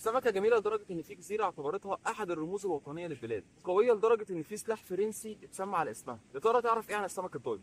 سمكه جميله لدرجه ان في جزيره اعتبرتها احد الرموز الوطنيه للبلاد قويه لدرجه ان في سلاح فرنسي اتسمى على اسمها يا ترى تعرف ايه عن السمك الطاير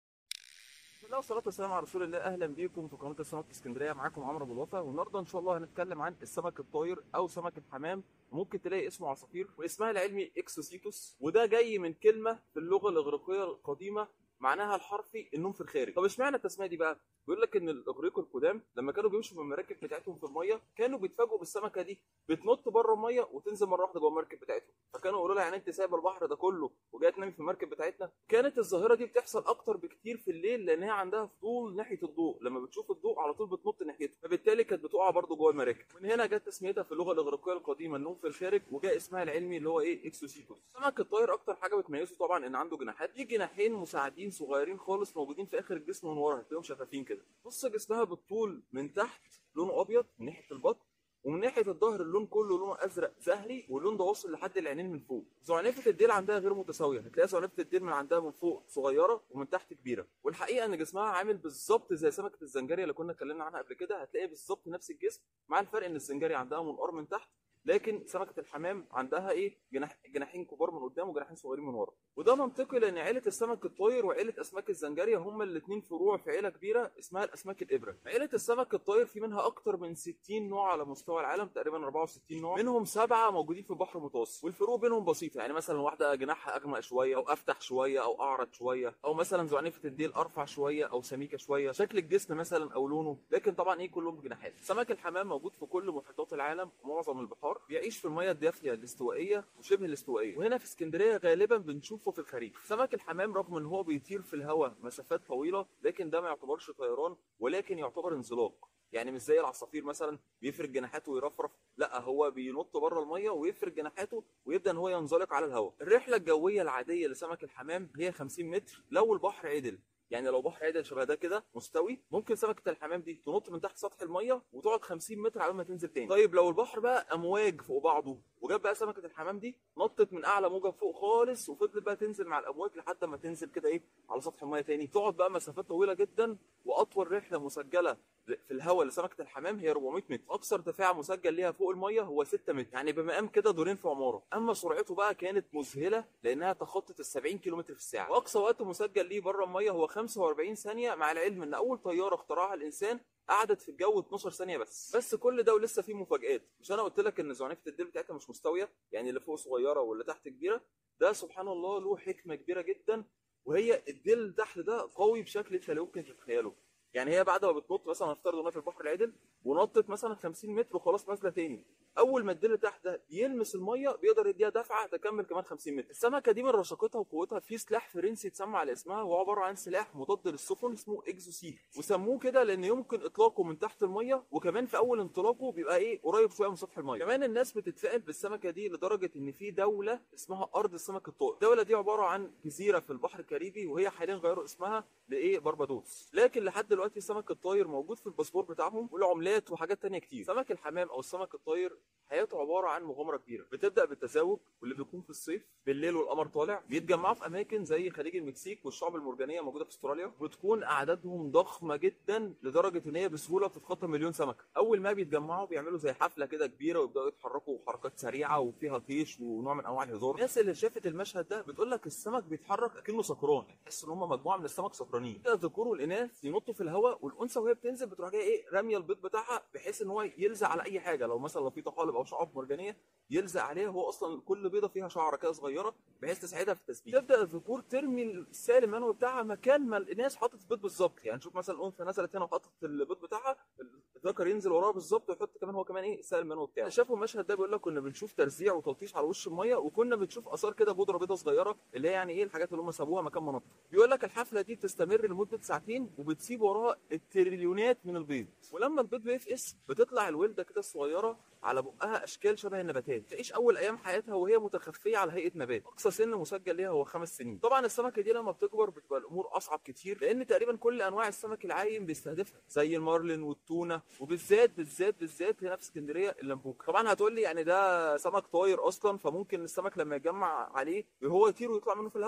بسم الله والصلاه والسلام على رسول الله اهلا بيكم في قناه السمك اسكندريه معاكم عمرو ابو الوفا والنهارده ان شاء الله هنتكلم عن السمك الطاير او سمك الحمام ممكن تلاقي اسمه عصافير واسمها العلمي اكسوسيتوس وده جاي من كلمه في اللغه الاغريقيه القديمه معناها الحرفي النوم في الخارج طب اشمعنى التسميه دي بقى بيقول لك ان الاغريق القدام لما كانوا بيمشوا في المراكب بتاعتهم في الميه كانوا بيتفاجئوا بالسمكه دي بتنط بره الميه وتنزل مره واحده جوه المركب بتاعتهم فكانوا يقولوا لها يعني انت سايبه البحر ده كله وجايه تنامي في المركب بتاعتنا كانت الظاهره دي بتحصل اكتر بكتير في الليل لان هي عندها فضول ناحيه الضوء لما بتشوف الضوء على طول بتنط ناحيته فبالتالي كانت بتقع برده جوه المراكب من هنا جت تسميتها في اللغه الاغريقيه القديمه النوم في الخارج وجاء اسمها العلمي اللي هو ايه اكسوسيتوس السمك الطاير اكتر حاجه بتميزه طبعا ان عنده جناحات في جناحين مساعدين صغيرين خالص موجودين في اخر الجسم من ورا هتلاقيهم شفافين كده نص جسمها بالطول من تحت لونه ابيض من ناحيه البطن ومن ناحيه الظهر اللون كله لونه ازرق زهري واللون ده واصل لحد العينين من فوق زعنفه الديل عندها غير متساويه هتلاقي زعنفه الديل من عندها من فوق صغيره ومن تحت كبيره والحقيقه ان جسمها عامل بالظبط زي سمكه الزنجريه اللي كنا اتكلمنا عنها قبل كده هتلاقي بالظبط نفس الجسم مع الفرق ان الزنجري عندها منقار من تحت لكن سمكه الحمام عندها ايه جناح جناحين كبار من قدام وجناحين صغيرين من ورا وده منطقي لان عيله السمك الطاير وعيله اسماك الزنجريه هما الاثنين فروع في عيله كبيره اسمها الاسماك الابره عيله السمك الطاير في منها اكتر من 60 نوع على مستوى العالم تقريبا 64 نوع منهم سبعه موجودين في البحر المتوسط والفروق بينهم بسيطه يعني مثلا واحده جناحها اغمق شويه او افتح شويه او اعرض شويه او مثلا زعنفه الديل ارفع شويه او سميكه شويه شكل الجسم مثلا او لونه لكن طبعا ايه كلهم جناحات سمك الحمام موجود في كل محيطات العالم ومعظم البحار بيعيش في الميه الدافيه الاستوائيه وشبه الاستوائيه وهنا في اسكندريه غالبا بنشوفه في الخريف سمك الحمام رغم ان هو بيطير في الهواء مسافات طويله لكن ده ما يعتبرش طيران ولكن يعتبر انزلاق يعني مش زي العصافير مثلا بيفرد جناحاته ويرفرف لا هو بينط بره الميه ويفرد جناحاته ويبدا ان هو ينزلق على الهواء الرحله الجويه العاديه لسمك الحمام هي 50 متر لو البحر عدل يعني لو بحر عدل شبه ده كده مستوي ممكن سمكه الحمام دي تنط من تحت سطح الميه وتقعد 50 متر على ما تنزل تاني طيب لو البحر بقى امواج فوق بعضه وجاب بقى سمكه الحمام دي نطت من اعلى موجه فوق خالص وفضلت بقى تنزل مع الامواج لحد ما تنزل كده ايه على سطح الميه تاني تقعد بقى مسافات طويله جدا واطول رحله مسجله في الهواء لسمكه الحمام هي 400 متر اقصى ارتفاع مسجل ليها فوق الميه هو 6 متر يعني بمقام كده دورين في عماره اما سرعته بقى كانت مذهله لانها تخطت ال 70 كم في الساعه واقصى وقت مسجل ليه بره الميه هو 45 ثانيه مع العلم ان اول طياره اخترعها الانسان قعدت في الجو 12 ثانيه بس بس كل ده ولسه فيه مفاجات مش انا قلت لك ان زعنفه الديل بتاعتها مش مستويه يعني اللي فوق صغيره واللي تحت كبيره ده سبحان الله له حكمه كبيره جدا وهي الديل تحت ده قوي بشكل انت لا يمكن تتخيله يعني هي بعد ما بتنط مثلا نفترض انها في البحر العدل ونطت مثلا 50 متر وخلاص نازله تاني اول ما الديل تحت ده يلمس الميه بيقدر يديها دفعه تكمل كمان 50 متر السمكه دي من رشاقتها وقوتها في سلاح فرنسي اتسمى على اسمها وهو عباره عن سلاح مضاد للسفن اسمه اكزوسيت وسموه كده لان يمكن اطلاقه من تحت الميه وكمان في اول انطلاقه بيبقى ايه قريب شويه من سطح الميه كمان الناس بتتفائل بالسمكه دي لدرجه ان في دوله اسمها ارض السمك الطائر الدوله دي عباره عن جزيره في البحر الكاريبي وهي حاليا غيروا اسمها لايه بربادوس لكن لحد دلوقتي السمك الطاير موجود في الباسبور بتاعهم والعملات وحاجات تانية كتير سمك الحمام او السمك الطاير حياته عباره عن مغامره كبيره بتبدا بالتزاوج واللي بيكون في الصيف بالليل والقمر طالع بيتجمعوا في اماكن زي خليج المكسيك والشعب المرجانيه موجوده في استراليا بتكون اعدادهم ضخمه جدا لدرجه ان هي بسهوله بتتخطى مليون سمكه اول ما بيتجمعوا بيعملوا زي حفله كده كبيره ويبداوا يتحركوا حركات سريعه وفيها طيش ونوع من انواع الهزار الناس اللي شافت المشهد ده بتقول لك السمك بيتحرك اكنه سكران تحس ان هم مجموعه من السمك سكرانين الذكور والاناث ينطوا في الهواء والانثى وهي بتنزل بتروح جايه ايه راميه البيض بتاعها بحيث ان هو يلزق على اي حاجه لو مثلا لو في طحالب او شعاب مرجانيه يلزق عليها هو اصلا كل بيضه فيها شعره كده صغيره بحيث تساعدها في التثبيت تبدا الذكور ترمي السائل المنوي بتاعها مكان ما الاناث حاطط البيض بالظبط يعني شوف مثلا الانثى نزلت هنا وحطت البيض بتاعها الذكر ينزل وراها بالظبط ويحط كمان هو كمان ايه السائل المنوي بتاعه شافوا المشهد ده بيقول لك كنا بنشوف ترزيع وتلطيش على وش الميه وكنا بنشوف اثار كده بودره بيضه صغيره اللي هي يعني ايه الحاجات اللي هم سابوها مكان مناطق بيقول لك الحفله دي بتستمر لمده ساعتين وبتسيب وراها التريليونات من البيض ولما البيض بيفقس بتطلع الولده كده الصغيره على بقها اشكال شبه النباتات تعيش اول ايام حياتها وهي متخفيه على هيئه نبات اقصى سن مسجل ليها هو خمس سنين طبعا السمكه دي لما بتكبر بتبقى الامور اصعب كتير لان تقريبا كل انواع السمك العايم بيستهدفها زي المارلين والتونه وبالذات بالذات بالذات هنا في اسكندريه اللمبوك طبعا هتقول لي يعني ده سمك طاير اصلا فممكن السمك لما يجمع عليه هو يطير ويطلع منه في الهواء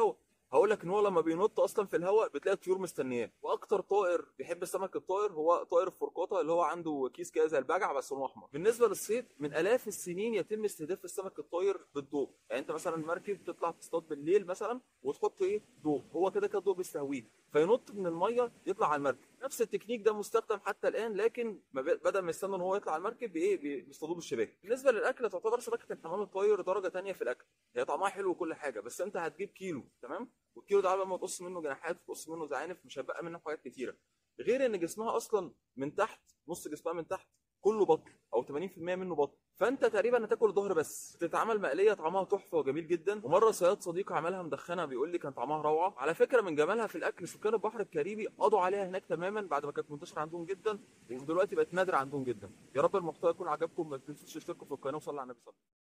هقول لك ان هو لما بينط اصلا في الهواء بتلاقي الطيور مستنياه واكتر طائر بيحب السمك الطائر هو طائر الفرقاطه اللي هو عنده كيس كده زي البجع بس لونه احمر بالنسبه للصيد من الاف السنين يتم استهداف السمك الطاير بالضوء يعني انت مثلا مركب تطلع تصطاد بالليل مثلا وتحط ايه ضوء هو كده كده الضوء بيستهويه فينط من الميه يطلع على المركب نفس التكنيك ده مستخدم حتى الان لكن ما بي- بدل ما يستنوا ان هو يطلع على المركب بايه بي- بيصطادوه بالشباك بالنسبه للاكل تعتبر سمكه الحمام الطاير درجه تانية في الاكل هي طعمها حلو وكل حاجه بس انت هتجيب كيلو تمام والكيلو ده لما تقص منه جناحات وتقص منه زعانف مش هيبقى منه حاجات كتيره غير ان جسمها اصلا من تحت نص جسمها من تحت كله بطن او 80% منه بطن فانت تقريبا هتاكل الظهر بس بتتعمل مقليه طعمها تحفه وجميل جدا ومره صياد صديقي عملها مدخنه بيقول لي كان طعمها روعه على فكره من جمالها في الاكل سكان البحر الكاريبي قضوا عليها هناك تماما بعد ما كانت منتشره عندهم جدا ودلوقتي بقت نادره عندهم جدا يا رب المحتوى يكون عجبكم ما تنسوش تشتركوا في القناه وصلوا على النبي صلى الله عليه وسلم